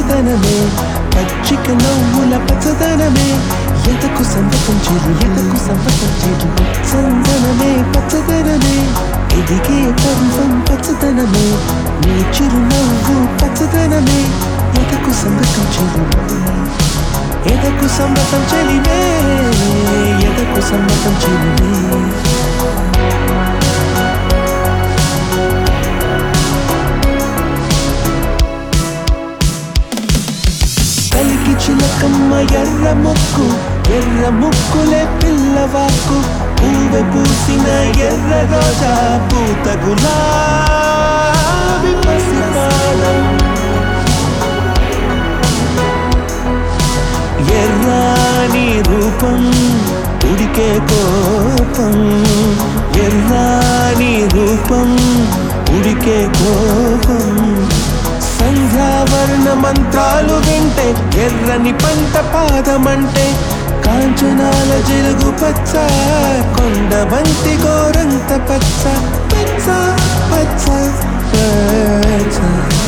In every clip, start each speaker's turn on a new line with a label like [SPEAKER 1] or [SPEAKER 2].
[SPEAKER 1] పచ్చదనమే పచ్చిక నవ్వుల పచ్చదనమే ఎదకు సంబతం చిరు ఎదకు సంబతం చిరు సందనమే పచ్చదనమే ఎదిగే పర్వం పచ్చదనమే నీ చిరునవ్వు పచ్చదనమే ఎదకు సంబతం చిరు ఎదకు సంబతం చెలిమే ఎదకు సంబతం చెలిమే కలికి చిలకమ్మ ఎర్ర ముక్కు ఎర్ర ముక్కులే పిల్లవాకు పువ్వె పూసిన ఎర్ర రోజా పూత గులాబీ పసిపాదం ఎర్రాని రూపం ఉడికే కోపం ఎర్రాని రూపం ఉడికే కోపం సంధ్యావర్ణ మంత్రాలు వింటే ఎర్రని పంట పాదమంటే కాంచనాల జిలుగు పచ్చ కొండ బంతి గోరంత పచ్చ పచ్చ పచ్చ పచ్చ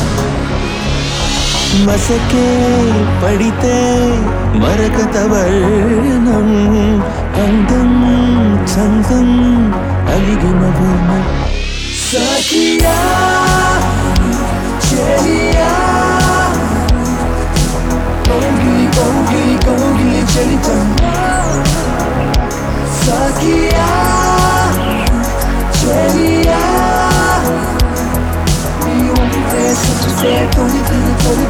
[SPEAKER 1] మసకే పడితే మరకత వర్ణం అందం చందం అలిగిన వర్ణం సఖియా చెలియా కౌగిలి కౌగిలి కౌగిలి చలితం సఖియా చెలియా నీ ఉంటే సుఖసే తొలి తొలి తొలి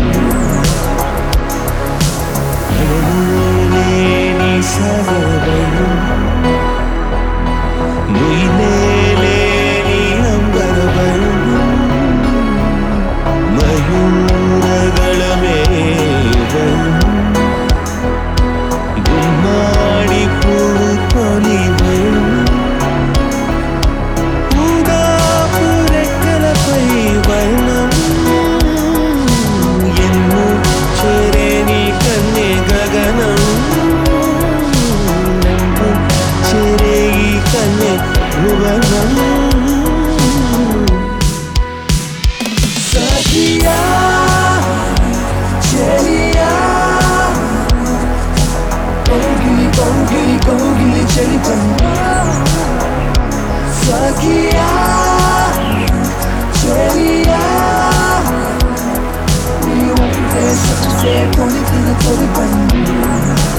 [SPEAKER 1] లేని సగవలు నుయ్లేని అంబరవలు మయూరಗಳಮೇವಳು గుమ్మాడి పువ్వు కొలివಳು ఊదాపు రెక్కలపై వర్ణం ఎన్ను చేరేని కన్నే గగనం నన్ను చేరే ఈ కన్నే భువనం సఖియా చెలియా కౌగిలి కౌగిలి కౌగిలి చలితం సఖియా చెలియా నీ ఉంటే సుఖసే తొలి తొలి తొలి